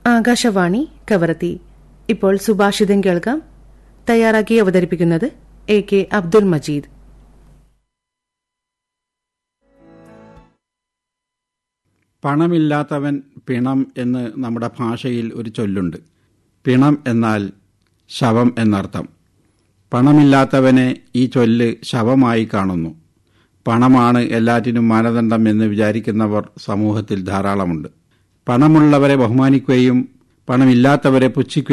ആകാശവാണി കവറത്തി ഇപ്പോൾ സുഭാഷിതം കേൾക്കാം തയ്യാറാക്കി അവതരിപ്പിക്കുന്നത് എ കെ അബ്ദുൽ മജീദ് പണമില്ലാത്തവൻ പിണം എന്ന് നമ്മുടെ ഭാഷയിൽ ഒരു ചൊല്ലുണ്ട് പിണം എന്നാൽ ശവം എന്നർത്ഥം പണമില്ലാത്തവനെ ഈ ചൊല്ല് ശവമായി കാണുന്നു പണമാണ് എല്ലാറ്റിനും മാനദണ്ഡം എന്ന് വിചാരിക്കുന്നവർ സമൂഹത്തിൽ ധാരാളമുണ്ട് പണമുള്ളവരെ ബഹുമാനിക്കുകയും പണമില്ലാത്തവരെ പുച്ഛിക്കുകയും